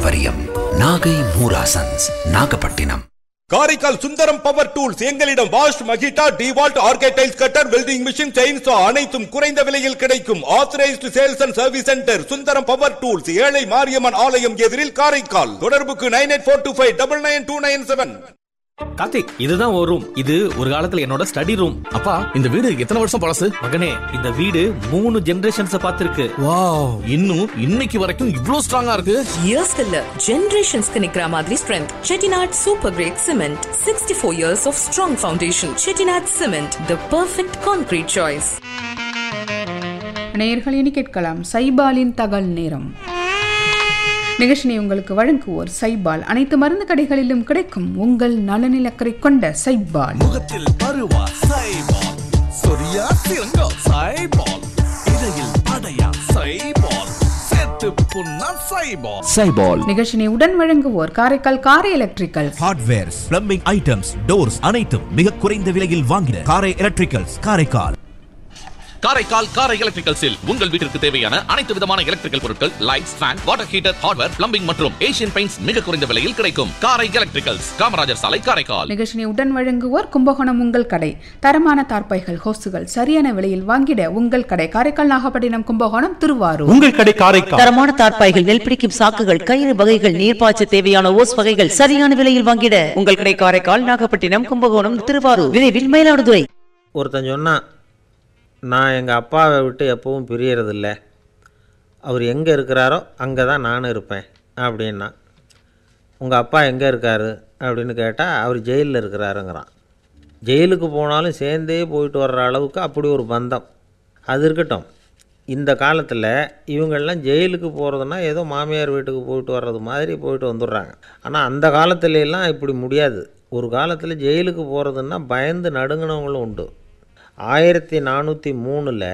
பாரம்பரியம் நாகை மூராசன்ஸ் Nagapattinam Karaikal Sundaram power tools எங்களிடம் வாஷ் மகிட்டா டிவால்ட் ஆர்கேடைல்ஸ் கட்டர் வெல்டிங் மிஷின் செயின்சா அனைத்தும் குறைந்த விலையில் கிடைக்கும் authorised sales and service centre Sundaram power tools ஏழை மாரியம்மன் ஆலயம் எதிரில் காரைக்கால் தொடர்புக்கு nine eight four two five double nine two nine seven Karthik இதுதான் ஒரு ரூம் இது ஒரு காலத்துல என்னோட ஸ்டடி ரூம் அப்பா இந்த வீடு எத்தனை வருஷம் பழசு மகனே இந்த வீடு மூணு ஜெனரேஷன்ஸ் பார்த்திருக்கு வாவ் இன்னும் இன்னைக்கு வரைக்கும் இவ்ளோ ஸ்ட்ராங்கா இருக்கு இயர்ஸ்க்கு இல்ல ஜெனரேஷன்ஸ்க்கு நிக்கிற மாதிரி strength Chettinad super grade cement sixty four years of strong foundation Chettinad cement the perfect concrete choice நேயர்கள் இனி கேட்கலாம் சைபாலின் தகவல் நேரம் நிகழ்ச்சியை உங்களுக்கு வழங்குவோர் சைபால் அனைத்து மருந்து கடைகளிலும் கிடைக்கும் உங்கள் நலனில் அக்கறை கொண்ட சைபால் முகத்தில் பருவா சைபால் சொரியா சிறங்கோ சைபால் இடையில் படையா சைபால் சேர்த்து புண்ணா சைபால் சைபால் நிகழ்ச்சியை உடன் வழங்குவோர் Karaikal Karai electrical hardwares plumbing items doors அனைத்தும் மிக குறைந்த விலையில் வாங்கின காரை எலக்ட்ரிக்கல்ஸ் காரைக்கால் காரைக்கால் காரை எலக்ட்ரிக்கல்ஸில் உங்கள் வீட்டிற்கு தேவையான அனைத்து விதமான எலக்ட்ரிக்கல் பொருட்கள் lights fan water heater hardware plumbing மற்றும் ஏசியன் பெயிண்ட்ஸ் மிக குறைந்த விலையில் கிடைக்கும் காரை எலக்ட்ரிக்கல்ஸ் காமராஜர் சாலை காரைக்கால் நிகழ்ச்சியை உடன் வழங்குவோர் கும்பகோணம் உங்கள் கடை தரமான தார்ப்பாய்கள் ஹோஸ்டுகள் சரியான விலையில் வாங்கிட உங்கள் கடை காரைக்கால் நாகப்பட்டினம் கும்பகோணம் திருவாரூர் உங்கள் கடை காரைக்கால் தரமான தார்ப்பாய்கள் நெல் பிடிக்கும் சாக்குகள் கயிறு வகைகள் நீர்ப்பாய்ச்ச தேவையான ஓஸ் வகைகள் சரியான விலையில் வாங்கிட உங்கள் கடை காரைக்கால் நாகப்பட்டினம் கும்பகோணம் திருவாரூர் விரைவில் மயிலாடுதுறை ஒருத்தன் சொன்னான் நான் எங்கள் அப்பாவை விட்டு எப்பவும் பிரியறதில்ல அவர் எங்கே இருக்கிறாரோ அங்கே தான் நானும் இருப்பேன் அப்படின்னா உங்கள் அப்பா எங்கே இருக்காரு அப்படின்னு கேட்டால் அவர் ஜெயிலில் இருக்கிறாருங்கிறான் ஜெயிலுக்கு போனாலும் சேர்ந்தே போயிட்டு வர்ற அளவுக்கு அப்படி ஒரு பந்தம் அது இருக்கட்டும் இந்த காலத்தில் இவங்கெல்லாம் ஜெயிலுக்கு போகிறதுனா ஏதோ மாமியார் வீட்டுக்கு போயிட்டு வர்றது மாதிரி போயிட்டு வந்துடுறாங்க ஆனால் அந்த காலத்துல எல்லாம் இப்படி முடியாது ஒரு காலத்தில் ஜெயிலுக்கு போகிறதுன்னா பயந்து நடுங்கினவங்களும் உண்டு ஆயிரத்தி நானூற்றி மூணில்